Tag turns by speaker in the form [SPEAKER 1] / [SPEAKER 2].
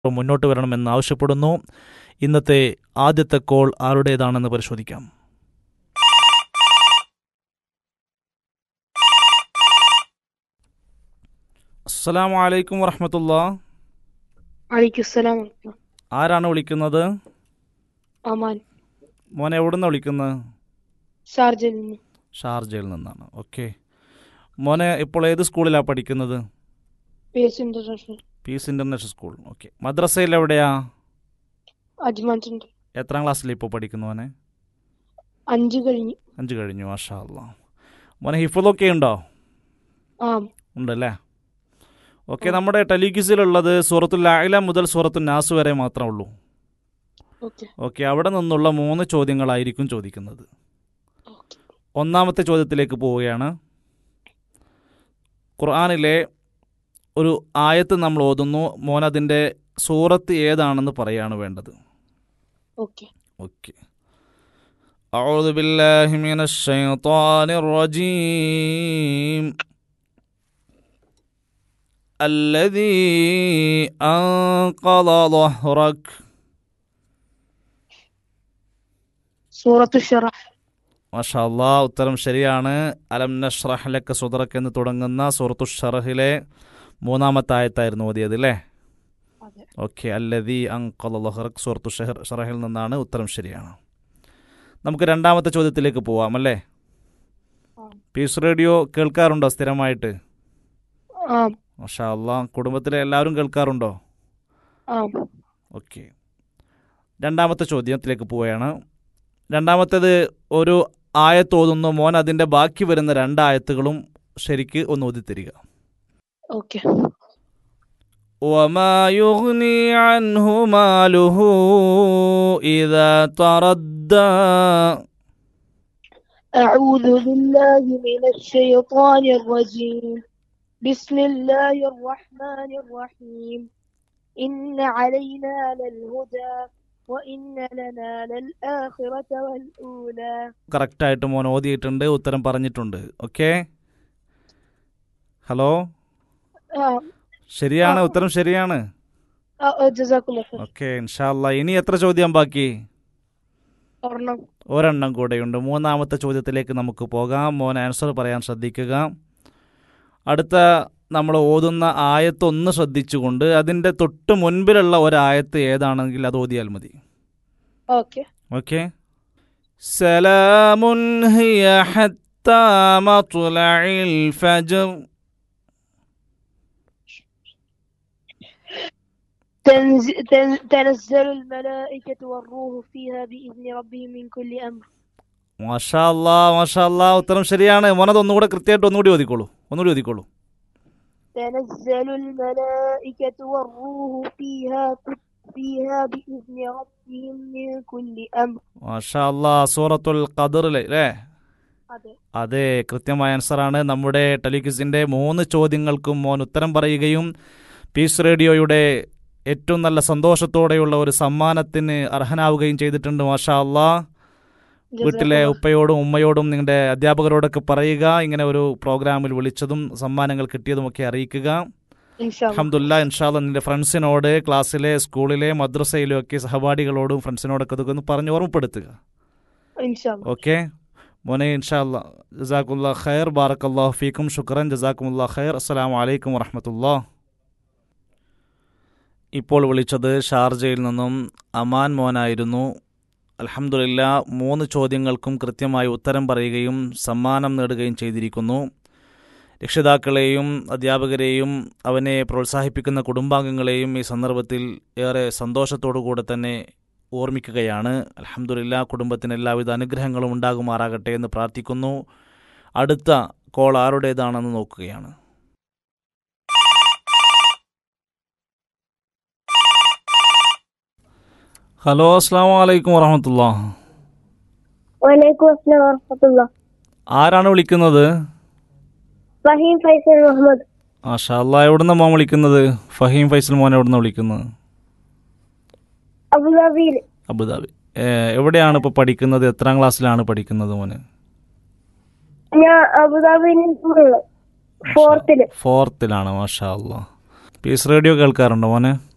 [SPEAKER 1] മുന്നോട്ട് വരണമെന്ന് ആവശ്യപ്പെടുന്നു ഇന്നത്തെ ആദ്യത്തെ കോൾ ആരുടേതാണെന്ന് പരിശോധിക്കാം അസ്സലാമു അലൈക്കും വറഹമത്തുള്ള
[SPEAKER 2] വലൈക്കും സ്സലാം വറഹ്മത്തുള്ളാഹി.
[SPEAKER 1] ആരാണ് വിളിക്കുന്നത്
[SPEAKER 2] അമാൻ
[SPEAKER 1] മോനെ എവിടുന്ന് വിളിക്കുന്നത്
[SPEAKER 2] ഷാർജയിൽ നിന്ന്
[SPEAKER 1] ഷാർജയിൽ നിന്നാണ് ഓക്കെ മോനെ ഇപ്പോൾ ഏത് സ്കൂളിലാണ് പഠിക്കുന്നത്
[SPEAKER 2] P S international
[SPEAKER 1] peace international school okay മദ്രസയിൽ എവിടെയാ
[SPEAKER 2] അജ്മാൻ സെന്റർ
[SPEAKER 1] എത്രാം ക്ലാസ്സിൽ ഇപ്പോൾ പഠിക്കുന്നു മോനെ
[SPEAKER 2] അഞ്ച് കഴിഞ്ഞു
[SPEAKER 1] അഞ്ച് കഴിഞ്ഞു മാഷാ അല്ലാ മോനെ ഹിഫുദൊക്കെ ഉണ്ടോ
[SPEAKER 2] ആ
[SPEAKER 1] ഉണ്ടല്ലേ ഓക്കെ നമ്മുടെ ടെലിഗ്യൂസിലുള്ളത് സൂറത്തുൽ അയില മുതൽ സൂറത്തുൽ നാസ് വരെ മാത്രമേ ഉള്ളൂ
[SPEAKER 2] ഓക്കെ
[SPEAKER 1] ഓക്കെ അവിടെ നിന്നുള്ള മൂന്ന് ചോദ്യങ്ങളായിരിക്കും ചോദിക്കുന്നത്
[SPEAKER 2] ഓക്കെ
[SPEAKER 1] ഒന്നാമത്തെ ചോദ്യത്തിലേക്ക് പോവുകയാണ് ഖുർആാനിലെ ഒരു ആയത്ത് നമ്മൾ ഓതുന്നു മോൻ അതിൻ്റെ സൂറത്ത് ഏതാണെന്ന് പറയാണ് വേണ്ടത്
[SPEAKER 2] ഓക്കെ
[SPEAKER 1] اوكي أعوذ بالله من الشيطان الرجيم الذي أنقض ظهرك
[SPEAKER 2] സൂറത്തു ഷറഹ്
[SPEAKER 1] മാഷാല്ലാ ഉത്തരം ശരിയാണ് അലം നഷ്റഹ് ലക്ക സുദറക്ക് എന്ന് തുടങ്ങുന്ന സൂറത്തു ഷറഹിലെ മൂന്നാമത്തെ ആയത്തായിരുന്നു ഓതിയത് അല്ലേ
[SPEAKER 2] അതെ
[SPEAKER 1] ഓക്കെ അല്ലതി അങ്കൽ ലഹറക് സൂറത്തു ഷഹർ ഷറഹിൽ നിന്നാണ് ഉത്തരം ശരിയാണ് നമുക്ക് രണ്ടാമത്തെ ചോദ്യത്തിലേക്ക് പോവാം അല്ലേ
[SPEAKER 2] ആ.
[SPEAKER 1] പീസ് റേഡിയോ കേൾക്കാറുണ്ടോ സ്ഥിരമായിട്ട്
[SPEAKER 2] ആ
[SPEAKER 1] മാഷാ അല്ലാ കുടുംബത്തിലെ എല്ലാവരും കേൾക്കാറുണ്ടോ
[SPEAKER 2] ആ
[SPEAKER 1] ഓക്കെ രണ്ടാമത്തെ ചോദ്യത്തിലേക്ക് പോവുകയാണ് രണ്ടാമത്തേത് ഒരു ആയത്ത് ഓതുന്നു മോൻ അതിൻ്റെ ബാക്കി വരുന്ന രണ്ട് ആയത്തുകളും ശരിക്ക് ഒന്ന് ഓതിത്തരിക
[SPEAKER 2] ഓക്കെ
[SPEAKER 1] وما يغني عنه ماله إذا تردى
[SPEAKER 2] أعوذ بالله من الشيطان الرجيم بسم الله الرحمن الرحيم إن علينا للهدى وإن لنا للآخرة والأولى
[SPEAKER 1] കറക്റ്റായിട്ട് മോൻ ഓതിയിട്ടുണ്ട് ഉത്തരം പറഞ്ഞിട്ടുണ്ട് ഓക്കെ ഹലോ
[SPEAKER 2] آه.
[SPEAKER 1] ശരിയാണ്
[SPEAKER 2] ആ.
[SPEAKER 1] ഉത്തരം ശരിയാണ്
[SPEAKER 2] آه. جزاك الله خير
[SPEAKER 1] ഓക്കെ ഇൻഷാല്ല ഇനി എത്ര ചോദ്യം ബാക്കി
[SPEAKER 2] ഒരെണ്ണം
[SPEAKER 1] ഒരെണ്ണം കൂടെയുണ്ട് മൂന്നാമത്തെ ചോദ്യത്തിലേക്ക് നമുക്ക് പോകാം മോൻ ആൻസർ പറയാൻ ശ്രദ്ധിക്കുക അടുത്ത നമ്മൾ ഓതുന്ന ആയത്ത് ഒന്ന് ശ്രദ്ധിച്ചുകൊണ്ട് അതിൻ്റെ തൊട്ട് മുൻപിലുള്ള ഒരായത്ത് ഏതാണെങ്കിൽ അത് ഓതിയാൽ മതി
[SPEAKER 2] ഓക്കെ
[SPEAKER 1] ഓക്കെ സലാമുൻ ഹിയ ഹത്താ മത്ലഇൽ ഫജ്ർ
[SPEAKER 2] تنز... تن... تنزل الملائكة والروح فيها بإذن ربهم من كل أمر
[SPEAKER 1] മാഷാ അല്ലാ മാഷാ അല്ലാ ഉത്തരം ശരിയാണ് മോനത് ഒന്നുകൂടെ കൃത്യമായിട്ട് ഒന്നുകൂടി ഓതിക്കോളൂ ഒന്നുകൂടി ഓതിക്കോളൂ
[SPEAKER 2] تنزل الملائكة والروح فيها فيها بإذن ربهم من كل أمر
[SPEAKER 1] മാഷാ അല്ലാ സൂറത്തുൽ ഖദറിലെ അല്ലേ
[SPEAKER 2] അതെ
[SPEAKER 1] അതെ കൃത്യമായ ആൻസറാണ് നമ്മുടെ ടെലിക്വിസിൻ്റെ മൂന്ന് ചോദ്യങ്ങൾക്കും മോൻ ഉത്തരം പറയുകയും പീസ് റേഡിയോയുടെ ഏറ്റവും നല്ല സന്തോഷത്തോടെയുള്ള ഒരു സമ്മാനത്തിന് അർഹനാവുകയും ചെയ്തിട്ടുണ്ട് മാഷാ അല്ലാ വീട്ടിലെ ഉപ്പയോടും ഉമ്മയോടും നിങ്ങളുടെ അധ്യാപകരോടൊക്കെ പറയുക ഇങ്ങനെ ഒരു പ്രോഗ്രാമിൽ വിളിച്ചതും സമ്മാനങ്ങൾ കിട്ടിയതുമൊക്കെ അറിയിക്കുക അഹമ്മദില്ല ഇൻഷാല്ല നിന്റെ ഫ്രണ്ട്സിനോട് ക്ലാസ്സിലെ സ്കൂളിലെ മദ്രസയിലും ഒക്കെ സഹപാഠികളോടും ഫ്രണ്ട്സിനോടൊക്കെ ഇതൊക്കെ ഒന്ന് പറഞ്ഞ് ഓർമ്മപ്പെടുത്തുക ഓക്കെ മോനെ ഇൻഷാല്ല ജസാക്കുല്ല ഖൈർ ബാറക്കല്ലാഹു ഫീക്കും ശുക്രൻ ജസാക്കുമുല്ലാ ഖൈർ അസ്സലാമു അലൈക്കും വറഹമത്തുല്ലാ ഇപ്പോൾ വിളിച്ചത് ഷാർജയിൽ നിന്നും അമാൻ മോനായിരുന്നു അൽഹംദുലില്ല മൂന്ന് ചോദ്യങ്ങൾക്കും കൃത്യമായി ഉത്തരം പറയുകയും സമ്മാനം നേടുകയും ചെയ്തിരിക്കുന്നു രക്ഷിതാക്കളെയും അധ്യാപകരെയും അവനെ പ്രോത്സാഹിപ്പിക്കുന്ന കുടുംബാംഗങ്ങളെയും ഈ സന്ദർഭത്തിൽ ഏറെ സന്തോഷത്തോടു കൂടെ തന്നെ ഓർമ്മിക്കുകയാണ് അലഹമുല്ല കുടുംബത്തിന് എല്ലാവിധ അനുഗ്രഹങ്ങളും ഉണ്ടാകുമാറാകട്ടെ എന്ന് പ്രാർത്ഥിക്കുന്നു അടുത്ത കോൾ ആരുടേതാണെന്ന് നോക്കുകയാണ് ഹലോ അസ്സാം വലൈക്കും വറഹമത്തുള്ള
[SPEAKER 3] വലൈക്കും അസ്സലാം വറഹമത്തുള്ള
[SPEAKER 1] ആരാണ് വിളിക്കുന്നത്
[SPEAKER 3] ഫഹീം ഫൈസൽ മുഹമ്മദ്
[SPEAKER 1] മാഷാ അല്ലാ എവിടുന്ന മോൻ വിളിക്കുന്നത് ഫഹീം ഫൈസൽ മോൻ എവിടുന്ന വിളിക്കുന്നത്
[SPEAKER 3] അബുദാബിയിൽ
[SPEAKER 1] അബുദാബി ഏ, എവിടെയാണ് ഇപ്പോൾ പഠിക്കുന്നത് എത്രാം ക്ലാസ്സിലാണ് പഠിക്കുന്നത് മോന്
[SPEAKER 3] ഞാൻ അബുദാബിയിൽ നിന്നുള്ളത് ഫോർത്തില്
[SPEAKER 1] ഫോർത്തിലാണ് മാഷാ അല്ലാ പീസ് റേഡിയോ കേൾക്കാറുണ്ടോ മോനെ